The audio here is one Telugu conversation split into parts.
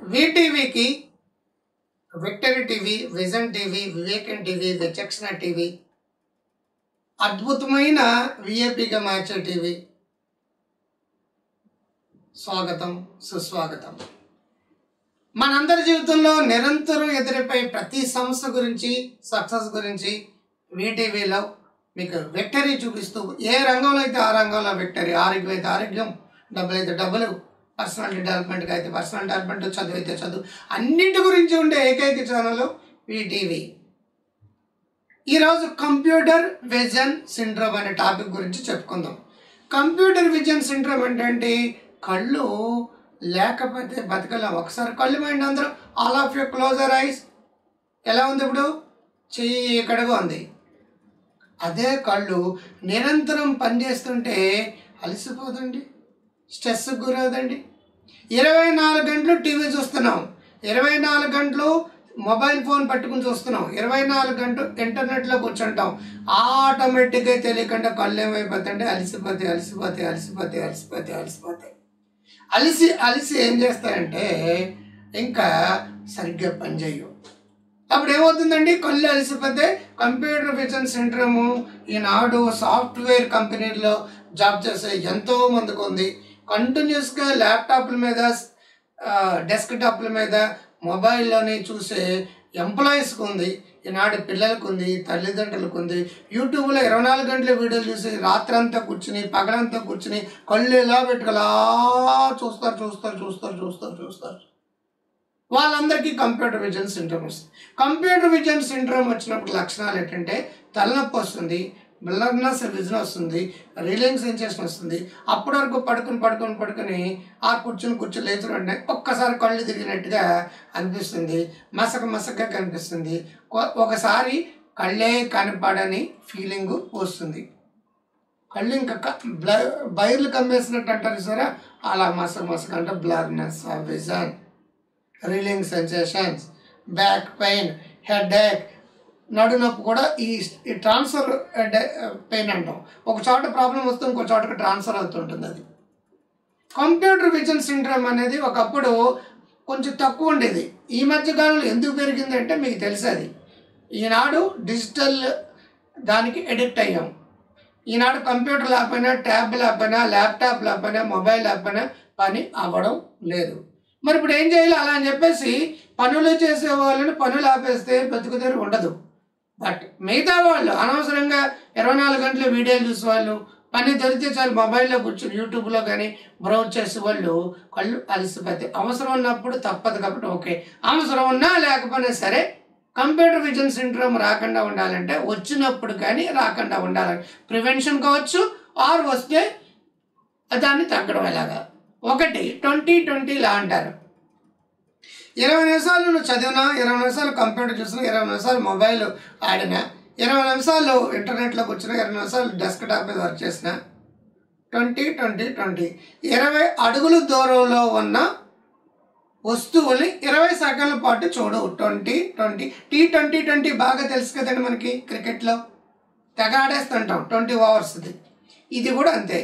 వీటీవీకి విక్టరీ టీవీ విజన్ టీవీ వివేకన్ టీవీ విచక్షణ టీవీ అద్భుతమైన విఏపిగా మార్చే టీవీ స్వాగతం సుస్వాగతం మనందరి జీవితంలో నిరంతరం ఎదురైపోయే ప్రతి సమస్య గురించి సక్సెస్ గురించి వీటీవీలో మీకు విక్టరీ చూపిస్తూ ఏ రంగంలో అయితే ఆ రంగంలో విక్టరీ ఆరోగ్యం అయితే ఆరోగ్యం డబ్బులు అయితే డబ్బులు పర్సనాలిటీ డెవలప్మెంట్కి అయితే పర్సనల్ డెవలప్మెంట్ చదువు అయితే చదువు అన్నింటి గురించి ఉండే ఏకైక ఛానల్ వీటీవీ ఈరోజు కంప్యూటర్ విజన్ సిండ్రోమ్ అనే టాపిక్ గురించి చెప్పుకుందాం కంప్యూటర్ విజన్ సిండ్రోమ్ ఏంటంటే కళ్ళు లేకపోతే బతకలేం ఒకసారి కళ్ళు మైండ్ అందరూ all of you close your eyes ఎలా ఉంది ఇప్పుడు చెయ్యి ఇక్కడగా ఉంది అదే కళ్ళు నిరంతరం పనిచేస్తుంటే అలసిపోదండి స్ట్రెస్ గురవుదండి ఇరవై నాలుగు గంటలు టీవీ చూస్తున్నాం ఇరవై నాలుగు గంటలు మొబైల్ ఫోన్ పట్టుకుని చూస్తున్నాం ఇరవై నాలుగు గంటలు ఇంటర్నెట్లో కూర్చుంటాం ఆటోమేటిక్గా తెలియకుండా కళ్ళు ఏమైపోతాయంటే అలసిపోతాయి అలసిపోతాయి అలసిపోతాయి అలసిపోతాయి అలసిపోతాయి అలసి అలసి ఏం చేస్తాయంటే ఇంకా సరిగ్గా పనిచేయవు అప్పుడు ఏమవుతుందండి కళ్ళు అలసిపోతే కంప్యూటర్ విజన్ సెంటరము ఈనాడు సాఫ్ట్వేర్ కంపెనీల్లో జాబ్ చేసే ఎంతో మందికి ఉంది కంటిన్యూస్గా ల్యాప్టాప్ల మీద డెస్క్ టాప్ల మీద మొబైల్లోని చూసే ఎంప్లాయీస్కి ఉంది ఈనాడు పిల్లలకు ఉంది తల్లిదండ్రులకు ఉంది యూట్యూబ్లో ఇరవై నాలుగు గంటల వీడియోలు చూసి రాత్రంతా కూర్చుని పగలంతా కూర్చుని కళ్ళు ఎలా పెట్టుకలా చూస్తారు చూస్తారు చూస్తారు చూస్తారు చూస్తారు వాళ్ళందరికీ కంప్యూటర్ విజన్ సిండ్రోమ్ వస్తుంది కంప్యూటర్ విజన్ సిండ్రోమ్ వచ్చినప్పుడు లక్షణాలు ఏంటంటే తలనొప్పి వస్తుంది బ్లర్నెస్ విజన్ వస్తుంది రిలీంగ్ సెన్సేషన్ వస్తుంది అప్పటి వరకు పడుకుని పడుకొని పడుకొని ఆ కూర్చుని కూర్చుని లేచిన వెంటనే ఒక్కసారి కళ్ళు తిరిగినట్టుగా అనిపిస్తుంది మసక మసకగా కనిపిస్తుంది కొ- ఒకసారి కళ్ళే కనపడని ఫీలింగ్ వస్తుంది కళ్ళు ఇంకా క- బ్ల బైర్లు కమ్మేసినట్టు అంటారు సరే అలా మసక మసక అంటే blurness vision reeling sensations back pain headache నడునొప్పి కూడా ఈ ఈ ట్రాన్స్ఫర్ పెయిన్ అంటాం ఒక చోట ప్రాబ్లం వస్తే ఇంకో చోటకి ట్రాన్స్ఫర్ అవుతుంటుంది అది కంప్యూటర్ విజన్ సిండ్రోమ్ అనేది ఒకప్పుడు కొంచెం తక్కువ ఉండేది ఈ మధ్య కాలంలో ఎందుకు పెరిగిందంటే మీకు తెలుసు అది ఈనాడు డిజిటల్ దానికి ఎడిక్ట్ అయ్యాం ఈనాడు కంప్యూటర్ లేకపోయినా ట్యాబ్ లేకపోయినా ల్యాప్టాప్ లేకపోయినా మొబైల్ లేకపోయినా పని అవ్వడం లేదు మరి ఇప్పుడు ఏం చేయాలి అలా అని చెప్పేసి పనులు చేసే వాళ్ళని పనులు ఆపేస్తే బతుకుదేరు ఉండదు బట్ మిగతా వాళ్ళు అనవసరంగా ఇరవై నాలుగు గంటలు వీడియోలు చూసే వాళ్ళు పని దొరికితే చాలు మొబైల్లో కూర్చొని యూట్యూబ్లో కానీ బ్రౌజ్ చేసే వాళ్ళు కళ్ళు అలసిపోతాయి అవసరం ఉన్నప్పుడు తప్పదు కాబట్టి ఓకే అవసరం ఉన్నా లేకపోయినా సరే కంప్యూటర్ విజన్ సిండ్రోమ్ రాకుండా ఉండాలంటే వచ్చినప్పుడు కానీ రాకుండా ఉండాలని ప్రివెన్షన్ కావచ్చు ఆర్ వస్తే దాన్ని తగ్గడం ఎలాగా ఒకటి ట్వంటీ ట్వంటీ లా అంటారు ఇరవై నిమిషాలు నువ్వు చదివినా ఇరవై నిమిషాలు కంప్యూటర్ చూసినా ఇరవై నిమిషాలు మొబైల్ ఆడినా ఇరవై నిమిషాలు ఇంటర్నెట్లో కూర్చున్నా ఇరవై నిమిషాలు డెస్క్ టాప్ మీద వర్క్ చేసిన ట్వంటీ ట్వంటీ ట్వంటీ ఇరవై అడుగుల దూరంలో ఉన్న వస్తువుల్ని ఇరవై సెకండ్ల పాటు చూడు ట్వంటీ ట్వంటీ టీ ట్వంటీ ట్వంటీ బాగా తెలుసు కదండి మనకి క్రికెట్లో తెగ ఆడేస్తుంటాం ట్వంటీ ఓవర్స్ది ఇది కూడా అంతే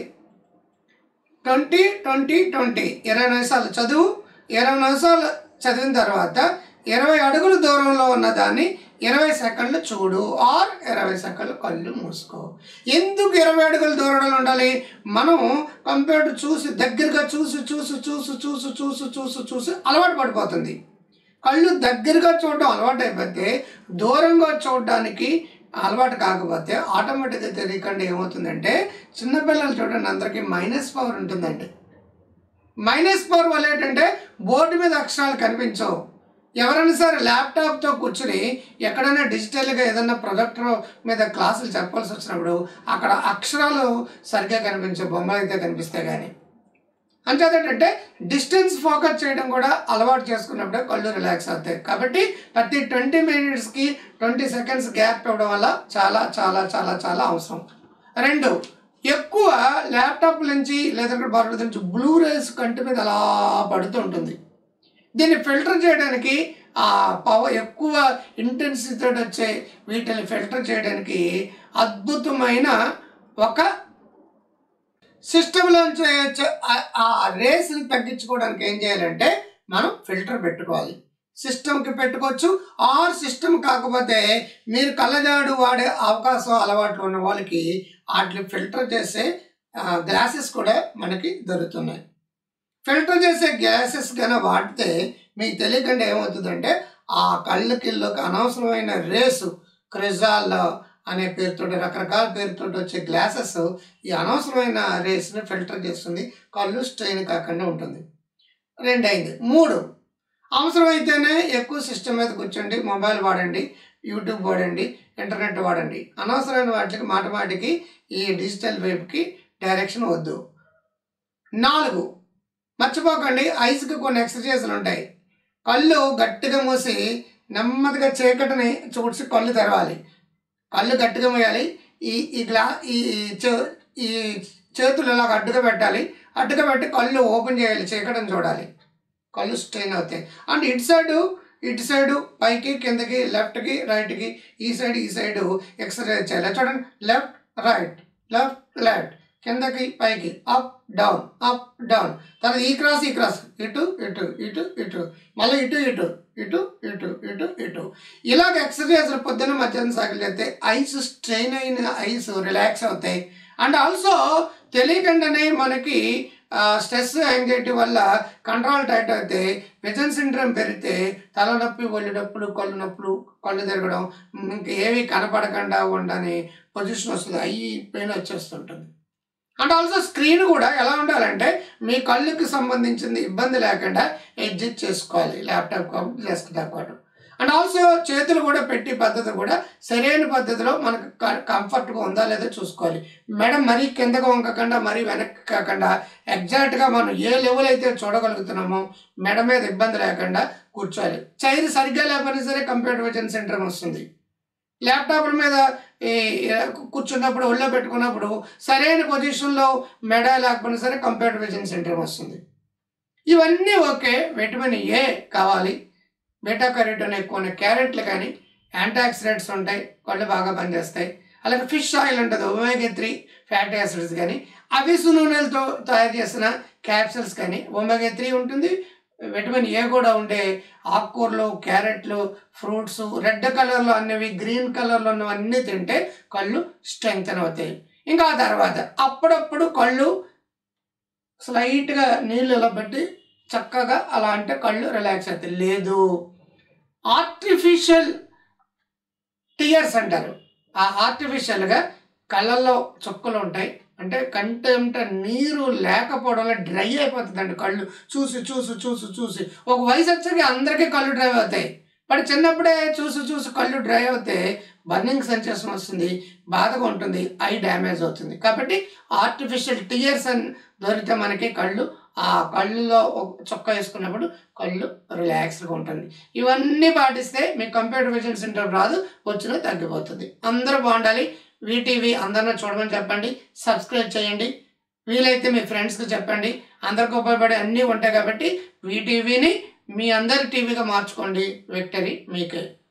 ట్వంటీ ట్వంటీ ట్వంటీ ఇరవై నిమిషాలు చదువు ఇరవై నిమిషాలు చదివిన తర్వాత ఇరవై అడుగుల దూరంలో ఉన్న దాన్ని ఇరవై సెకండ్లు చూడు ఆర్ ఇరవై సెకండ్లు కళ్ళు మూసుకో ఎందుకు ఇరవై అడుగుల దూరంలో ఉండాలి మనం కంప్యూటర్ చూసి దగ్గరగా చూసి చూసి చూసి చూసి చూసి చూసి చూసి అలవాటు పడిపోతుంది కళ్ళు దగ్గరగా చూడడం అలవాటు అయిపోతే దూరంగా చూడడానికి అలవాటు కాకపోతే ఆటోమేటిక్గా తెలియకుండా ఏమవుతుందంటే చిన్నపిల్లలు చూడండి అందరికీ మైనస్ పవర్ ఉంటుందండి మైనస్ పవర్ వల్ల ఏంటంటే బోర్డు మీద అక్షరాలు కనిపించవు ఎవరైనా సరే ల్యాప్టాప్తో కూర్చుని ఎక్కడైనా డిజిటల్గా ఏదైనా ప్రొజెక్టర్ మీద క్లాసులు చెప్పాల్సి వచ్చినప్పుడు అక్కడ అక్షరాలు సరిగ్గా కనిపించే బొమ్మలు అయితే కనిపిస్తాయి కానీ అంచేదేంటంటే డిస్టెన్స్ ఫోకస్ చేయడం కూడా అలవాటు చేసుకున్నప్పుడే కళ్ళు రిలాక్స్ అవుతాయి కాబట్టి ప్రతి ట్వంటీ మినిట్స్కి ట్వంటీ సెకండ్స్ గ్యాప్ ఇవ్వడం వల్ల చాలా చాలా చాలా చాలా అవసరం రెండు ఎక్కువ ల్యాప్టాప్ నుంచి లేదంటే బరువు నుంచి బ్లూ రేస్ కంటి మీద అలా పడుతూ ఉంటుంది దీన్ని ఫిల్టర్ చేయడానికి ఆ పవర్ ఎక్కువ ఇంటెన్సిటీ వచ్చే వీటిని ఫిల్టర్ చేయడానికి అద్భుతమైన ఒక సిస్టంలోంచి వచ్చే ఆ- ఆ రేస్ని తగ్గించుకోవడానికి ఏం చేయాలంటే మనం ఫిల్టర్ పెట్టుకోవాలి సిస్టమ్కి పెట్టుకోవచ్చు ఆర్ సిస్టమ్ కాకపోతే మీరు కళ్ళజాడు వాడే అవకాశం అలవాట్లు ఉన్న వాళ్ళకి వాటిని ఫిల్టర్ చేసే గ్లాసెస్ కూడా మనకి దొరుకుతున్నాయి ఫిల్టర్ చేసే గ్లాసెస్ కనుక వాడితే మీకు తెలియకుండా ఏమవుతుందంటే ఆ కళ్ళకిల్లోకి అనవసరమైన రేసు క్రిజాల్ అనే పేరుతో రకరకాల పేరుతో వచ్చే గ్లాసెస్ ఈ అనవసరమైన రేస్ని ఫిల్టర్ చేస్తుంది కళ్ళు స్ట్రెయిన్ కాకుండా ఉంటుంది రెండైంది మూడు అవసరమైతేనే ఎక్కువ సిస్టమ్ మీద కూర్చోండి మొబైల్ వాడండి యూట్యూబ్ వాడండి ఇంటర్నెట్ వాడండి అనవసరమైన వాటికి మాట మాటికి ఈ డిజిటల్ వైపుకి డైరెక్షన్ వద్దు నాలుగు మర్చిపోకండి ఐస్కి కొన్ని ఎక్సర్సైజులు ఉంటాయి కళ్ళు గట్టిగా మూసి నెమ్మదిగా చీకటిని చూడ్చి కళ్ళు తెరవాలి కళ్ళు గట్టిగా మూయాలి ఈ ఈ గ్లా ఈ చే- ఈ చేతులు ఇలాగ అడ్డుగా పెట్టాలి అడ్డుగా పెట్టి కళ్ళు ఓపెన్ చేయాలి చీకటిని చూడాలి కళ్ళు స్ట్రెయిన్ అవుతాయి అండ్ ఇటు సైడు ఇటు సైడు పైకి కిందకి లెఫ్ట్కి రైట్కి ఈ సైడ్ ఈ సైడ్ ఎక్సర్సైజ్ చేయాలి చూడండి లెఫ్ట్ రైట్ లెఫ్ట్ లెఫ్ట్ కిందకి పైకి అప్ డౌన్ అప్ డౌన్ తర్వాత ఈ క్రాస్ ఈ క్రాస్ ఇటు ఇటు ఇటు ఇటు మళ్ళీ ఇటు ఇటు ఇటు ఇటు ఇటు ఇటు ఇలాగ ఎక్సర్సైజ్లు పొద్దున్న మధ్యాహ్నం సాగిల్ చేస్తే ఐస్ స్ట్రెయిన్ అయిన ఐస్ రిలాక్స్ అవుతాయి అండ్ ఆల్సో తెలియకుండానే మనకి స్ట్రెస్ యాంగ్జైటీ వల్ల కంట్రోల్ టైట్ అయితే విజన్ సిండ్రోమ్ పెరిగితే తలనొప్పి ఒళ్ళు నొప్పులు కళ్ళు నొప్పులు కళ్ళు తిరగడం ఇంక ఏవి కనపడకుండా ఉండని పొజిషన్ వస్తుంది అయ్యి పెయిన్ వచ్చేస్తుంటుంది అండ్ ఆల్సో స్క్రీన్ కూడా ఎలా ఉండాలంటే మీ కళ్ళుకి సంబంధించింది ఇబ్బంది లేకుండా ఎడ్జిట్ చేసుకోవాలి ల్యాప్టాప్ కాబట్టి డెస్క్టాప్ కాబట్టి అండ్ ఆల్సో చేతులు కూడా పెట్టి పద్ధతి కూడా సరైన పద్ధతిలో మనకు కంఫర్ట్గా ఉందా లేదో చూసుకోవాలి మెడ మరీ కిందకు వంకకుండా మరీ వెనక్కి కాకుండా ఎగ్జాక్ట్గా మనం ఏ లెవెల్ అయితే చూడగలుగుతున్నామో మెడ మీద ఇబ్బంది లేకుండా కూర్చోవాలి చైర్ సరిగ్గా లేకపోయినా సరే కంప్యూటర్ విజన్ సెంటర్ వస్తుంది ల్యాప్టాప్ల మీద ఈ కూర్చున్నప్పుడు ఒళ్ళో పెట్టుకున్నప్పుడు సరైన పొజిషన్లో మెడ లేకపోయినా సరే కంప్యూటర్ విజన్ సెంటర్ వస్తుంది ఇవన్నీ ఓకే విటమిన్ ఏ కావాలి బీటా కరీటోన్ ఎక్కువ ఉన్న క్యారెట్లు కానీ యాంటీ ఆక్సిడెంట్స్ ఉంటాయి కళ్ళు బాగా పనిచేస్తాయి అలాగే ఫిష్ ఆయిల్ ఉంటుంది ఒమేగా త్రీ ఫ్యాటీ యాసిడ్స్ కానీ అవిసు నూనెలతో తయారు చేసిన క్యాప్సిల్స్ కానీ ఒమేగా త్రీ ఉంటుంది విటమిన్ ఏ కూడా ఉండే ఆకుకూరలు క్యారెట్లు ఫ్రూట్స్ రెడ్ కలర్లో అన్నవి గ్రీన్ కలర్లో ఉన్నవన్నీ తింటే కళ్ళు స్ట్రెంగ్తన్ అవుతాయి ఇంకా ఆ తర్వాత అప్పుడప్పుడు కళ్ళు స్లైట్గా నీళ్ళు ఇలా పెట్టి చక్కగా అలా అంటే కళ్ళు రిలాక్స్ అవుతాయి లేదు ఆర్టిఫిషియల్ టియర్స్ అంటారు ఆ ఆర్టిఫిషియల్గా కళ్ళల్లో చుక్కలు ఉంటాయి అంటే కంటెంట నీరు లేకపోవడం వల్ల డ్రై అయిపోతుందండి కళ్ళు చూసి చూసి చూసి చూసి ఒక వయసు వచ్చాక అందరికీ కళ్ళు డ్రై అవుతాయి బట్ చిన్నప్పుడే చూసి చూసి కళ్ళు డ్రై అవుతే బర్నింగ్ సెన్సేషన్ వస్తుంది బాధగా ఉంటుంది ఐ డ్యామేజ్ అవుతుంది కాబట్టి ఆర్టిఫిషియల్ టియర్స్ అని దొరికితే మనకి కళ్ళు ఆ కళ్ళులో ఒక చొక్కా వేసుకున్నప్పుడు కళ్ళు రిలాక్స్గా ఉంటుంది ఇవన్నీ పాటిస్తే మీ కంప్యూటర్ విజన్ సెంటర్ రాదు వచ్చిన తగ్గిపోతుంది అందరూ బాగుండాలి వీటీవీ అందరిని చూడమని చెప్పండి సబ్స్క్రైబ్ చేయండి వీలైతే మీ ఫ్రెండ్స్కి చెప్పండి అందరికి ఉపయోగపడే అన్నీ ఉంటాయి కాబట్టి వీటీవీని మీ అందరి టీవీగా మార్చుకోండి విక్టరీ మీకే